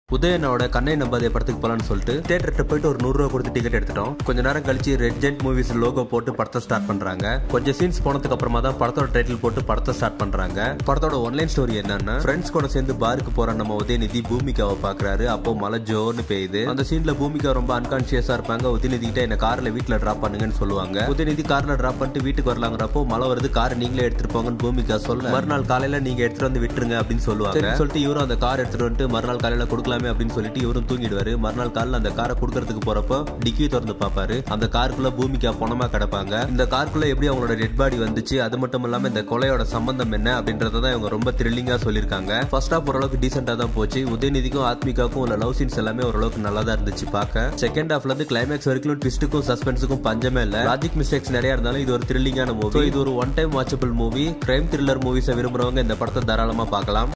உதயனோட கண்ணை நம்பாதே படத்துக்கு போலான்னு சொல்லிட்டு தேட்டர்கிட்ட போயிட்டு ஒரு நூறு ரூபா கொடுத்து டிக்கெட் எடுத்துட்டோம் கொஞ்ச நேரம் கழிச்சு ரெட் ஜென்ட் மூவிஸ் லோகோ போட்டு படத்தை ஸ்டார்ட் பண்றாங்க கொஞ்சம் சீன்ஸ் போனதுக்கு அப்புறமா தான் படத்தோட டைட்டில் போட்டு படத்தை ஸ்டார்ட் பண்றாங்க படத்தோட ஒன்லைன் ஸ்டோரி என்னன்னா ஃப்ரெண்ட்ஸ் கூட சேர்ந்து பாருக்கு போற நம்ம உதயநிதி பூமிகாவை பாக்குறாரு அப்போ மழை ஜோன்னு பெய்யுது அந்த சீன்ல பூமிகா ரொம்ப அன்கான்சியஸா இருப்பாங்க உதயநிதி கிட்ட என்ன கார்ல வீட்டுல டிராப் பண்ணுங்கன்னு சொல்லுவாங்க உதயநிதி கார்ல டிராப் பண்ணிட்டு வீட்டுக்கு வரலாங்கிறப்போ மழை வருது கார் நீங்களே எடுத்துட்டு போங்கன்னு பூமிகா சொல்ல மறுநாள் காலையில நீங்க எடுத்துட்டு வந்து விட்டுருங்க அப்படின்னு சொல்லுவாங்க சரின்னு சொல்லிட்டு இவரும் அந்த கார் எடுத்துட்டு வந்துட்டு மறுநாள் காலையில கொடுக்கலாமே அப்படின்னு சொல்லிட்டு இவரும் தூங்கிடுவாரு மறுநாள் காலையில அந்த காரை கொடுக்கறதுக்கு போறப்போ டிக்கி திறந்து பார்ப்பாரு அந்த காருக்குள்ள பூமிக்கா பணமா கிடப்பாங்க இந்த காருக்குள்ள எப்படி அவங்களோட டெட் பாடி வந்துச்சு அது மட்டும் இல்லாம இந்த கொலையோட சம்பந்தம் என்ன அப்படின்றத தான் இவங்க ரொம்ப த்ரில்லிங்கா சொல்லியிருக்காங்க ஃபர்ஸ்ட் ஆஃப் ஓரளவுக்கு டீசெண்டா தான் போச்சு உதயநிதிக்கும் ஆத்மிகாக்கும் உள்ள லவ் சீன்ஸ் எல்லாமே ஓரளவுக்கு நல்லா தான் இருந்துச்சு பார்க்க செகண்ட் ஹாஃப்ல இருந்து கிளைமேக்ஸ் வரைக்கும் ட்விஸ்ட்டுக்கும் சஸ்பென்ஸுக்கும் பஞ்சமே இல்ல லாஜிக் மிஸ்டேக்ஸ் நிறைய இருந்தாலும் இது ஒரு த்ரில்லிங்கான மூவி இது ஒரு one time watchable movie crime thriller மூவிஸை விரும்புறவங்க இந்த படத்தை தாராளமா பார்க்கலாம்